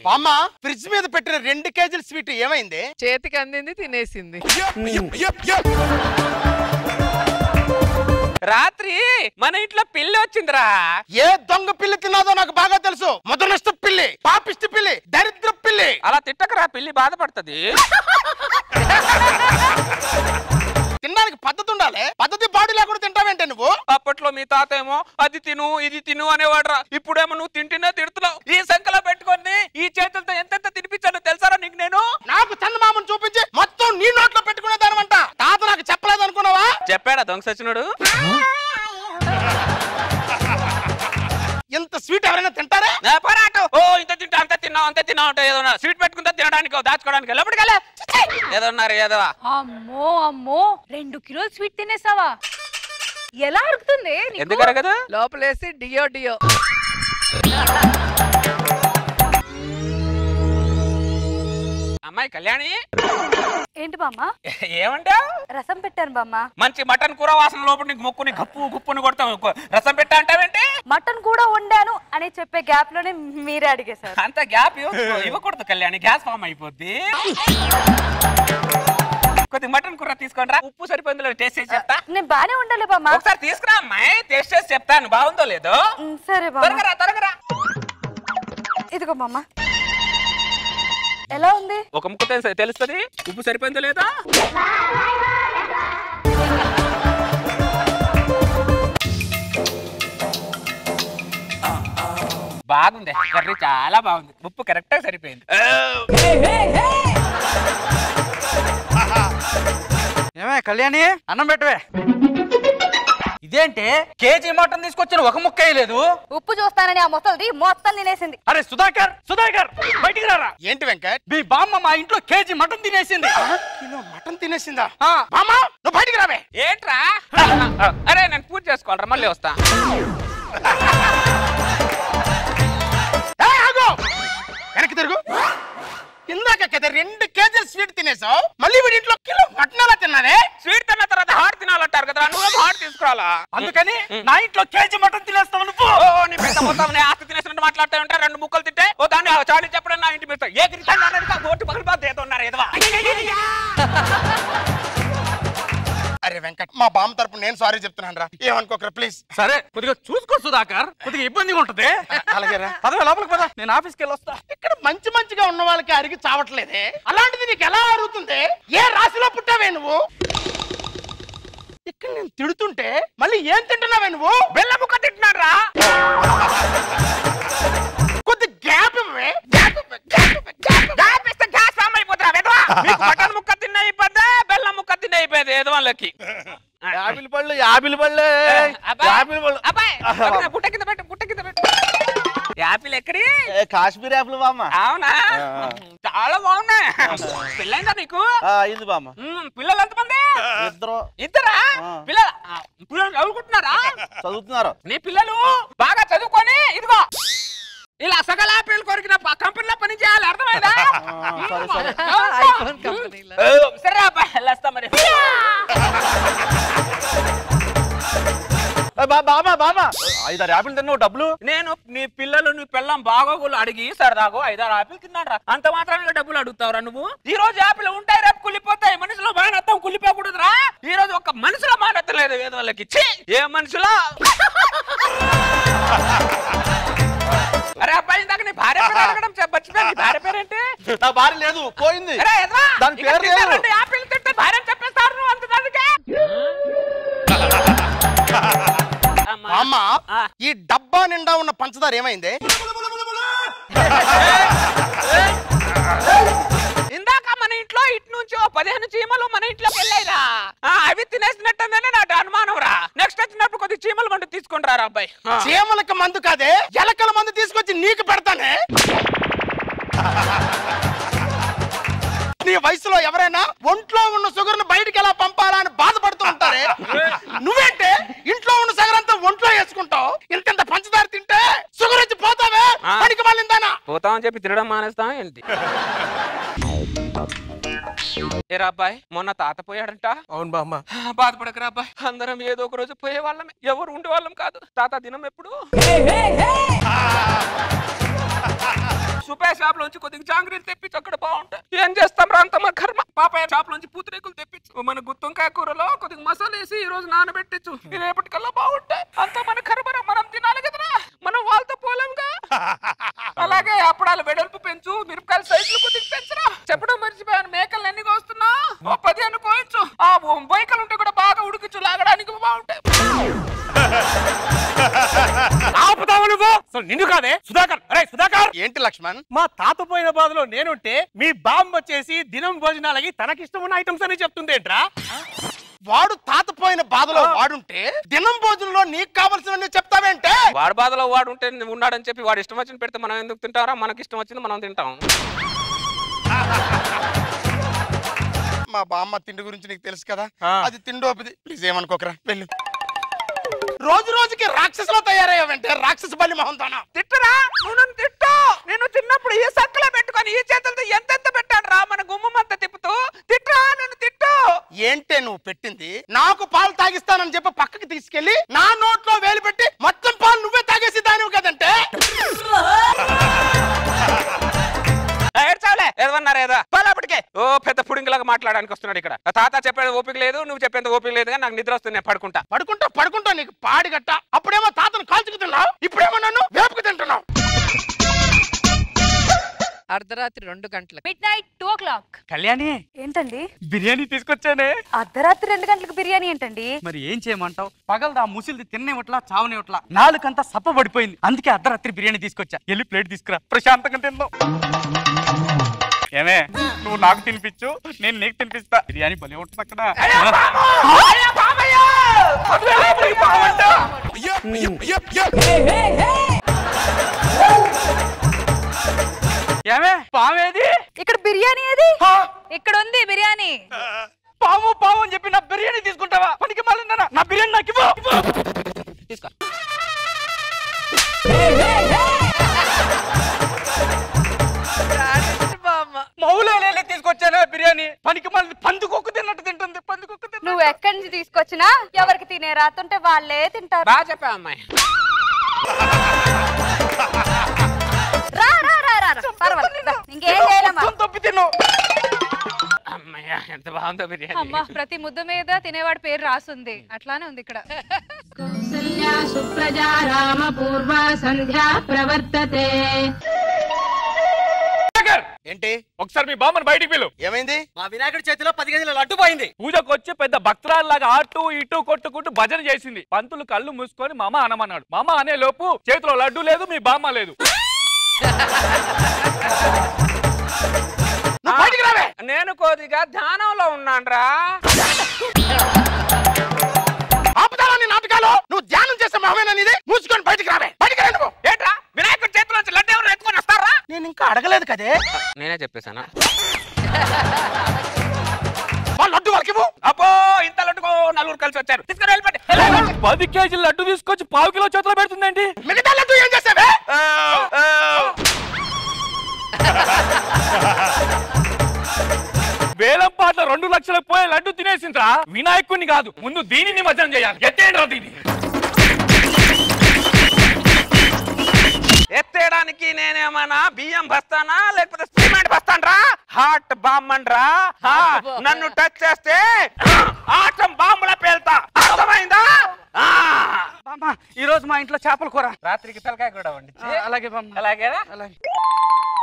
బామ్మ ఫ్రిడ్జ్ మీద పెట్టిన రెండు కేజీల స్వీట్ ఏమైంది చేతికి అందింది తినేసింది రాత్రి మన ఇంట్లో పిల్లి వచ్చిందిరా ఏ దొంగ పిల్లి తిన్నాదో నాకు బాగా తెలుసు ముదనష్ట పిల్లి పాపిష్టి పిల్లి దరిద్ర పిల్లి అలా తిట్టకరా పిల్లి బాధపడుతుంది తినడానికి పద్ధతి ఉండాలి పద్ధతి బాడీ లేకుండా తింటావేంటే నువ్వు అప్పట్లో మీ తాత ఏమో అది తిను ఇది తిను అనేవాడురా ఇప్పుడేమో నువ్వు తింటేనే తిడుతున్నావు ఈ సంఖ్యలో పెట్టుకొని ఈ చేతులతో ఎంతెంత తినిపించానో తెలుసారా నీకు నేను నాకు చందమామను చూపించి మొత్తం నీ నోట్లో పెట్టుకునే దానివంట తాత నాకు చెప్పలేదు అనుకున్నావా చెప్పాడా దొంగ సచ్చినోడు ఇంత స్వీట్ ఎవరైనా తింటారా నా పోరాటం ఓ ఇంత తింటా అంత తిన్నావు అంత తిన్నావు అంటే ఏదో స్వీట్ పెట్టుకుంటా తినడానికి దాచుకోవడానికి లోపలికి ఏదో ఉన్నారు ఏదో అమ్మో అమ్మో రెండు కిలోలు స్వీట్ తినేసావా ఎలా అరుగుతుంది నీకు? ఎందుకరా కదా లోపలేసి డియో డియో అమ్మాయి కళ్యాణి ఏంటి బామ్మ ఏమంటావు రసం పెట్టాను బామ్మ మంచి మటన్ కూర వాసన లోపల నీకు ముక్కుని గప్పు గుప్పుని కొడతాం రసం పెట్టా అంటావేంటి మటన్ కూడా వండాను అని చెప్పే గ్యాప్ లోనే మీరే అడిగేశారు అంత గ్యాప్ ఇవ్వకూడదు కళ్యాణి గ్యాస్ ఫామ్ అయిపోద్ది కొద్ది మటన్ కూర తీసుకోండి రా ఉప్పు సరిపోయిందో టేస్ట్ చేసి చెప్తా నేను బానే ఉండాలి బామ్మ ఒకసారి తీసుకురా అమ్మాయి టేస్ట్ చేసి చెప్తాను బాగుందో లేదో ఉమ్, సరే బామ్మ త్వరగా రా, త్వరగా రా. ఇదిగో బామ్మ ఎలా ఉంది ఒక ముక్క తెలుసు తెలుస్తుంది ఉప్పు సరిపోయిందో లేదా బాగుంది కర్రీ చాలా బాగుంది ఉప్పు కరెక్ట్ గా సరిపోయింది ఏమే కళ్యాణి అన్నం పెట్టవే ఇదేంటి కేజీ మటన్ తీసుకొచ్చిన ఒక ముక్క వేయలేదు ఉప్పు చూస్తానని ఆ మొసలిది మొత్తం తినేసింది అరే సుధాకర్ సుధాకర్ బయటికి రారా ఏంటి వెంకట్ మీ బామ్మ మా ఇంట్లో కేజీ మటన్ తినేసింది కిలో మటన్ తినేసిందా ఆ, బామ్మ నువ్వు బయటికి రావే ఏంట్రా అరే నేను పూజ చేసుకోవాలరా మళ్ళీ వస్తా ఏయ్, ఆగు! వెనక్కి తిరుగు ఇందాక కదా రెండు కేజీల స్వీట్ తినేసావు మళ్ళీ వీడి ఇంట్లో కిలో మటన్ ఎలా తిన్నానే స్వీట్ తిన్న తర్వాత హార్ట్ తినాలంటారు కదా నువ్వేమో హార్ట్ తీసుకురాలా అందుకని నా ఇంట్లో కేజీ మటన్ తినేస్తావు నువ్వు ఓ నీ పెద్ద మొత్తం నీ ఆస్తి తినేసినట్టు మాట్లాడుతూ ఉంటా రెండు ముక్కలు తింటే ఓ దాన్ని చాలి చెప్పడం నా ఇంటి మీద ఏ గిరిజన ఓటు పగిలి బాధ ఏదో ఉన్నారు ఏదో అరే వెంకట్ మా బామ్మ తరపు నేను సారీ చెప్తున్నాను రా ఏమనుకోకరా ప్లీజ్ సరే కొద్దిగా చూసుకో సుధాకర్ కొద్దిగా ఇబ్బందిగా ఉంటది అలాగే రా పదవి లోపలికి పద నేను ఆఫీస్కి వెళ్ళి వస్తా ఇక్కడ మంచి మంచిగా ఉన్న వాళ్ళకి అరిగి చావట్లేదే అలాంటిది నీకు ఎలా అరుగుతుంది ఏ రాశిలో పుట్టావే నువ్వు ఇక్కడ నేను తిడుతుంటే మళ్ళీ ఏం తింటున్నావే నువ్వు బెల్ల ముక్క తింటున్నాడు రా కొద్ది గ్యాప్ ఇవ్వవే గ్యాప్ ఇవ్వు, గ్యాప్ ఇవ్వు, గ్యాప్ ఇవ్వు. గ్యాప్ ఇస్తే గ్యాస్ ఫామ్ అయిపోతున్నా వెధవా మీకు మటన్ ముక్క తిన్న అయిపోద్దా బెల్లం ముక్క తిన్న అయిపోయింది ఏదో వాళ్ళకి యాపిల్ పళ్ళు యాపిల్ పళ్ళు అబ్బాయి, యాపిల్ పళ్ళు అబ్బాయి, పక్కన గుట్ట కింద పెట్టు గుట్ట కింద పెట్టు యాపిల్ ఎక్కడి ఏ, కాశ్మీర్ యాపిల్ బామ్మ అవునా చాలా బాగున్నాయి పెళ్ళైందా నీకు ఆ, అయింది బామ్మ మ్మ్, పిల్లలు ఎంతమంది ఇద్దరు ఇద్దరా ఆ. పిల్లలు ఆ, పిల్లలు చదువుకుంటున్నారా చదువుతున్నారు నీ పిల్లలు బాగా చదువుకొని ఇదిగో ఇలా సకల ఆపిల్ కొరికిన ప- కంపెనీలో పని చేయాలి అర్థమైందా సరే, సరే. ఐఫోన్ కంపెనీలో సరే అబ్బాయి వెళ్ళొస్తా మరి ఏ, బా- బామ్మ బామ్మ ఐదారు యాపిల్ తిన్నావు డబ్బులు నేను నీ పిల్లలు నీ పిల్లం బాగోగులు అడిగి సరదాగో ఐదారు ఆపిల్ తిన్నాడు అంత మాత్రమే డబ్బులు అడుగుతావురా నువ్వు ఈ రోజు ఆపిల్ ఉంటాయి రేపు కుళ్ళిపోతాయి మనుషులో మానత్వం కుళ్ళిపోకూడదురా ఈ రోజు ఒక మనుషులో మానత్వం లేదు వేద వాళ్ళకి ఛీ! ఏ మనుషులో అరే అబ్బాయి ఇందాక నీ భార్య పేరు అడగడం చెప్ప- మర్చిపోయాను. నీ భార్య పేరేంటి నా భార్య లేదు పోయింది అరే ఎదవా, దాని ఇక్కడ పేరు లేదు. తింటే రెండు ఆపిల్ తింటే భార్యను చెప్పేస్తారు నువ్వు అంత దానికే అమ్మా. అమ్మ ఆ. ఈ డబ్బా నిండా ఉన్న పంచదార ఏమైంది ఇందాక మన ఇంట్లో ఇటు నుంచి ఓ పదిహేను చీమలు మన ఇంట్లోకి వెళ్ళాయిరా ఆ, అవి తినేసినట్టుందని నాకు అనుమానం రా నెక్స్ట్ వచ్చినప్పుడు కొద్ది చీమలు మండు తీసుకుని రా అబ్బాయి ఆ. చీమలకి మందు కాదే ఎలకల మందు తీసుకొచ్చి నీకు పెడతానే నీ వయసులో ఎవరైనా ఒంట్లో ఉన్న షుగర్ ను బయటికి ఎలా పంపాలా అని బాధపడుతూ ఉంటారే నువ్వేంటే ఇంట్లో ఉన్న షుగర్ అంతా ఒంట్లో వేసుకుంటావు ఇంత పంచదార తింటే షుగర్ వచ్చి పోతావే ఆ. పనికి మళ్ళిందానా పోతామని చెప్పి తినడం మానేస్తాం ఏంటి ఏరా అబ్బాయి మొన్న తాత పోయాడంట అవును బామ్మ బాధపడకరా అబ్బాయి అందరం ఏదో ఒక రోజు పోయే వాళ్ళమే ఎవరు ఉండే వాళ్ళం కాదు తాత దినం ఎప్పుడు సుపే షాప్ లోంచి కొద్దిగా జాంగ్రీలు తెప్పించు అక్కడ బాగుంటాయి ఏం చేస్తాం రా అంత మన కర్మ పాప షాప్ లోంచి పూతరేకులు తెప్పించు మన గుత్తంకాయ కూరలో కొద్దిగా మసాలా వేసి ఈ రోజు నానబెట్టించు ఈ రేపటికల్లా బాగుంటాయి అంత మన కర్మరా మనం తినాలి కదరా మనం వాళ్ళతో పోలేంగా అలాగే అప్పుడాలు వెడల్పు పెంచు మిరపకాయల సైజులు కొద్దిగా పెంచురా చెప్పడం మర్చిపోయాను మేకలు ఎన్ని కోస్తున్నా ఓ పదిహేను కోయచ్చు ఆ బొంబైకలు ఉంటే కూడా బాగా ఉడికించు లాగడానికి బాగుంటాయి ఆపుతావు నువ్వు అసలు నిన్ను కాదే సుధాకర్ అరే సుధాకర్ ఏంటి లక్ష్మణ్ మా తాత పోయిన బాధలో నేనుంటే మీ బాంబు వచ్చేసి దినం భోజనాలకి తనకిష్టం ఉన్న ఐటమ్స్ అని చెప్తుంది ఏంట్రా వాడు తాత పోయిన బాధలో వాడుంటే దినం భోజనంలో నీకు కావలసినవన్నీ చెప్తావేంటే వాడు బాధలో వాడు ఉంటే ఉన్నాడని చెప్పి వాడు ఇష్టం వచ్చిన పెడితే మనం ఎందుకు తింటారా మనకి ఇష్టం వచ్చింది మనం తింటాం మా బామ్మ తిండి గురించి నీకు తెలుసు కదా ఆ. అది తిండోపిది ప్లీజ్ ఏమనుకోకరా వెళ్ళు రోజు రోజుకి రాక్షసులో తయారయ్యావంటే రాక్షస బలి మొహంతోనా తిట్టరా నువ్వు నన్ను తిట్టు నేను చిన్నప్పుడు ఈ సంకలో పెట్టుకొని ఈ చేతులతో ఎంతెంత పెట్టాను రా మన గుమ్మమంతా తిప్పుతూ తిట్టరా నన్ను తిట్టు ఏంటే నువ్వు పెట్టింది నాకు పాలు తాగిస్తానని చెప్పి పక్కకి తీసుకెళ్లి నా నోట్లో వేలు పెట్టి మొత్తం పాలు నువ్వే తాగేసి దానివి కదంటే ఏడ్చావులే ఏదన్నారు ఏదో పలాపటికే ఓ పెద్ద పుడింగిలాగా మాట్లాడడానికి వస్తున్నాడు ఇక్కడ ఆ తాత చెప్పేది ఓపిక లేదు నువ్వు చెప్పేది ఓపిక లేదు కానీ నాకు నిద్ర వస్తుంది నేను పడుకుంటా పడుకుంటా పడుకుంటా నీకు పాడిగట్ట అప్పుడేమో తాతను కాల్చుకు తిన్నావు ఇప్పుడేమో నన్ను వేపుకు తింటున్నావు అర్ధరాత్రి రెండు గంటలకు midnight two o'clock Kalyani ఏంటండి బిర్యానీ తీసుకొచ్చానే అర్ధరాత్రి రెండు గంటలకు బిర్యానీ ఏంటండి మరి ఏం చేయమంటావు పగలదా ముసిలిది తిన్నేవట్లా చావనేవట్లా నాలుకంతా సప్ప పడిపోయింది అందుకే అర్ధరాత్రి బిర్యానీ తీసుకొచ్చా వెళ్ళి ప్లేట్ తీసుకురా ప్రశాంతంగా తిందాం ఏమే నువ్వు నాకు తినిపించు నేను నీకు తినిపిస్తా బిర్యానీ భలే ఉంటుంది అక్కడ ఏమే పామేది ఇక్కడ బిర్యానీ ఏది ఇక్కడ ఉంది బిర్యానీ పాము పాము అని చెప్పి నా బిర్యానీ తీసుకుంటావా పనికి మళ్ళీ నా బిర్యానీ నాకు ఇవ్వు. తీసుకో రాణించు బామ్మ మౌలేలే తీసుకొచ్చాను బిర్యానీ పనికి మళ్ళీ పందుకొక్కు తిన్నట్టు తింటుంది పందుకొక్కు తిన్నట్టు నువ్వు ఎక్కడి నుంచి తీసుకొచ్చినా ఎవరికి తినే రాతుంటే వాళ్ళే తింటారు బాగా చెప్పా అమ్మాయి రా రా రా రా రా. పర్వాలేదు రా. ఇంకేం చేయలేమా మొత్తం తప్పి తిను అమ్మయ్య ఎంత బాగుందో బిర్యానీ అమ్మా ప్రతి ముద్ద మీద తినేవాడి పేరు రాసుంది అట్లానే ఉంది ఇక్కడ కౌసల్యా సుప్రజా రామ పూర్వ సంధ్యా ప్రవర్తతే ఏంటి ఒకసారి మీ బామ్మని బయటికి పిలు ఏమైంది మా వినాయకుడి చేతిలో పది గదిల లడ్డు పోయింది పూజకు వచ్చి పెద్ద భక్తురాల్లాగా అటు ఇటు కొట్టుకుంటూ భజన చేసింది పంతులు కళ్ళు మూసుకొని మామ అనమన్నాడు మామ అనే లోపు చేతిలో లడ్డు లేదు మీ బామ్మ లేదు నువ్వు బయటికి రావే నేను కొద్దిగా ధ్యానంలో ఉన్నానురా ఆపుతావా నీ నాటకాలు నువ్వు ధ్యానం చేసే మొహమేనా నీది మూసుకొని బయటికి రావే బయటికి రా నువ్వు ఏంట్రా వినాయకుడి చేతిలోంచి లడ్డు ఎవరు ఎత్తుకొని వస్తారా నేను ఇంకా అడగలేదు కదే నేనే చెప్పేశాను వాళ్ళు లడ్డు వాళ్ళకి ఇవ్వు. అబ్బో ఇంత లడ్డుకో నలుగురు కలిసి వచ్చారు తీసుకుని వెళ్ళిపోండి పది కేజీల లడ్డు తీసుకొచ్చి పావు కిలో చేతిలో పెడుతుందండి మిగతా లడ్డు ఏం చేసావే వేలం పాటల రెండు లక్షలకు పోయే లడ్డు తినేసిండ్రా వినాయకుడిని కాదు ముందు దీనిని మజం చేయాలి ఎత్తేండ్రా దీన్ని ఎత్తేయడానికి నేనేమన్నా బియ్యం బస్తానా లేకపోతే సిమెంట్ బస్తానరా హాట్ బాంబన్రా హా, నన్ను టచ్ చేస్తే ఆటం బాంబుల పేల్తా అర్థమైందా ఆ. ఈ రోజు మా ఇంట్లో చేపల కూర రాత్రికి తలకాయ కూడా వండి అలాగే బామ్మ అలాగేనా అలాగే